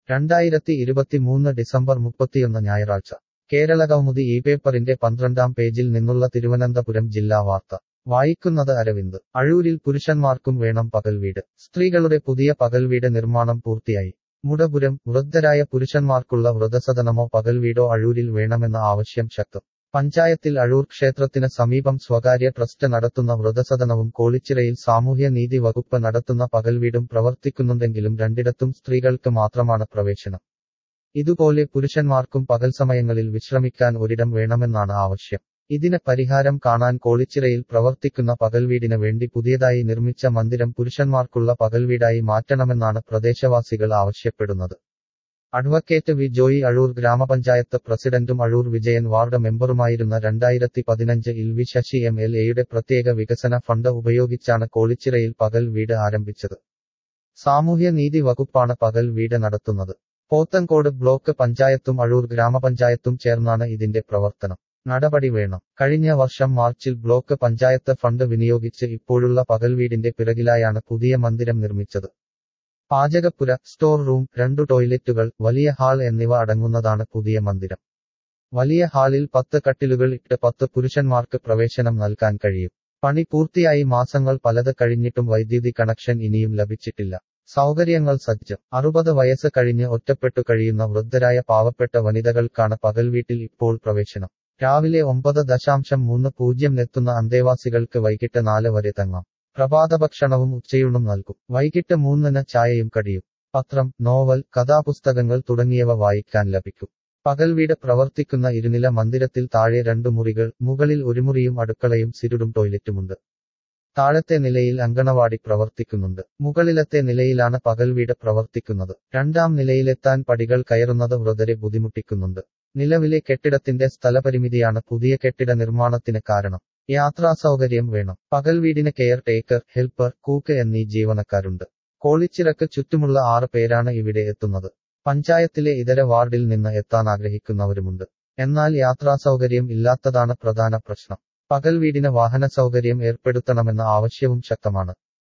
രണ്ടായിരത്തി ഇരുപത്തിമൂന്ന് ഡിസംബർ മുപ്പത്തിയൊന്ന് ഞായറാഴ്ച കേരള കൗമുദി ഈ പേപ്പറിന്റെ പന്ത്രണ്ടാം പേജിൽ നിന്നുള്ള തിരുവനന്തപുരം ജില്ലാ വാർത്ത വായിക്കുന്നത് അരവിന്ദ് അഴൂരിൽ പുരുഷന്മാർക്കും വേണം പകൽവീട് സ്ത്രീകളുടെ പുതിയ പകൽവീട് നിർമ്മാണം പൂർത്തിയായി മുടപുരം വൃദ്ധരായ പുരുഷന്മാർക്കുള്ള വൃതസദനമോ പകൽവീടോ അഴൂരിൽ വേണമെന്ന ആവശ്യം ശക്തം പഞ്ചായത്തിൽ അഴൂർ ക്ഷേത്രത്തിന് സമീപം സ്വകാര്യ ട്രസ്റ്റ് നടത്തുന്ന വൃതസദനവും കോളിച്ചിറയിൽ സാമൂഹ്യനീതി വകുപ്പ് നടത്തുന്ന പകൽവീടും പ്രവർത്തിക്കുന്നുണ്ടെങ്കിലും രണ്ടിടത്തും സ്ത്രീകൾക്ക് മാത്രമാണ് പ്രവേശനം ഇതുപോലെ പുരുഷന്മാർക്കും പകൽ സമയങ്ങളിൽ വിശ്രമിക്കാൻ ഒരിടം വേണമെന്നാണ് ആവശ്യം ഇതിന് പരിഹാരം കാണാൻ കോളിച്ചിറയിൽ പ്രവർത്തിക്കുന്ന പകൽവീടിന് വേണ്ടി പുതിയതായി നിർമ്മിച്ച മന്ദിരം പുരുഷന്മാർക്കുള്ള പകൽവീടായി മാറ്റണമെന്നാണ് പ്രദേശവാസികൾ ആവശ്യപ്പെടുന്നത് അഡ്വക്കേറ്റ് വി ജോയി അഴൂർ ഗ്രാമപഞ്ചായത്ത് പ്രസിഡന്റും അഴൂർ വിജയൻ വാർഡ് മെമ്പറുമായിരുന്ന രണ്ടായിരത്തി പതിനഞ്ച് ഇൽ വി ശശി എം എൽ എയുടെ പ്രത്യേക വികസന ഫണ്ട് ഉപയോഗിച്ചാണ് കോളിച്ചിറയിൽ പകൽ വീട് ആരംഭിച്ചത് സാമൂഹ്യനീതി വകുപ്പാണ് പകൽ വീട് നടത്തുന്നത് പോത്തൻകോട് ബ്ലോക്ക് പഞ്ചായത്തും അഴൂർ ഗ്രാമപഞ്ചായത്തും ചേർന്നാണ് ഇതിന്റെ പ്രവർത്തനം നടപടി വേണം കഴിഞ്ഞ വർഷം മാർച്ചിൽ ബ്ലോക്ക് പഞ്ചായത്ത് ഫണ്ട് വിനിയോഗിച്ച് ഇപ്പോഴുള്ള പകൽവീടിന്റെ പിറകിലായാണ് പുതിയ മന്ദിരം നിർമ്മിച്ചത് പാചകപ്പുര സ്റ്റോർ റൂം രണ്ടു ടോയ്ലറ്റുകൾ വലിയ ഹാൾ എന്നിവ അടങ്ങുന്നതാണ് പുതിയ മന്ദിരം വലിയ ഹാളിൽ പത്ത് കട്ടിലുകൾ ഇട്ട് പത്ത് പുരുഷന്മാർക്ക് പ്രവേശനം നൽകാൻ കഴിയും പണി പൂർത്തിയായി മാസങ്ങൾ പലത് കഴിഞ്ഞിട്ടും വൈദ്യുതി കണക്ഷൻ ഇനിയും ലഭിച്ചിട്ടില്ല സൗകര്യങ്ങൾ സജ്ജം അറുപത് വയസ്സ് കഴിഞ്ഞ് ഒറ്റപ്പെട്ടു കഴിയുന്ന വൃദ്ധരായ പാവപ്പെട്ട വനിതകൾക്കാണ് പകൽവീട്ടിൽ ഇപ്പോൾ പ്രവേശനം രാവിലെ ഒമ്പത് ദശാംശം മൂന്ന് പൂജ്യം എത്തുന്ന അന്തേവാസികൾക്ക് വൈകിട്ട് നാല് വരെ തങ്ങാം പ്രഭാതഭക്ഷണവും ഉച്ചയൂണും നൽകും വൈകിട്ട് മൂന്നിന് ചായയും കടിയും പത്രം നോവൽ കഥാപുസ്തകങ്ങൾ തുടങ്ങിയവ വായിക്കാൻ ലഭിക്കും പകൽവീട് പ്രവർത്തിക്കുന്ന ഇരുനില മന്ദിരത്തിൽ താഴെ രണ്ടു മുറികൾ മുകളിൽ ഒരു മുറിയും അടുക്കളയും സിരുടും ടോയ്ലറ്റുമുണ്ട് താഴത്തെ നിലയിൽ അങ്കണവാടി പ്രവർത്തിക്കുന്നുണ്ട് മുകളിലത്തെ നിലയിലാണ് പകൽവീട് പ്രവർത്തിക്കുന്നത് രണ്ടാം നിലയിലെത്താൻ പടികൾ കയറുന്നത് വൃതരെ ബുദ്ധിമുട്ടിക്കുന്നുണ്ട് നിലവിലെ കെട്ടിടത്തിന്റെ സ്ഥലപരിമിതിയാണ് പുതിയ കെട്ടിട നിർമ്മാണത്തിന് കാരണം യാത്രാസൗകര്യം വേണം പകൽവീടിന് കെയർ ടേക്കർ ഹെൽപ്പർ കൂക്ക് എന്നീ ജീവനക്കാരുണ്ട് കോളിച്ചിറക്ക് ചുറ്റുമുള്ള ആറ് പേരാണ് ഇവിടെ എത്തുന്നത് പഞ്ചായത്തിലെ ഇതര വാർഡിൽ നിന്ന് എത്താൻ ആഗ്രഹിക്കുന്നവരുമുണ്ട് എന്നാൽ യാത്രാസൗകര്യം ഇല്ലാത്തതാണ് പ്രധാന പ്രശ്നം പകൽവീടിന് വാഹന സൗകര്യം ഏർപ്പെടുത്തണമെന്ന ആവശ്യവും ശക്തമാണ്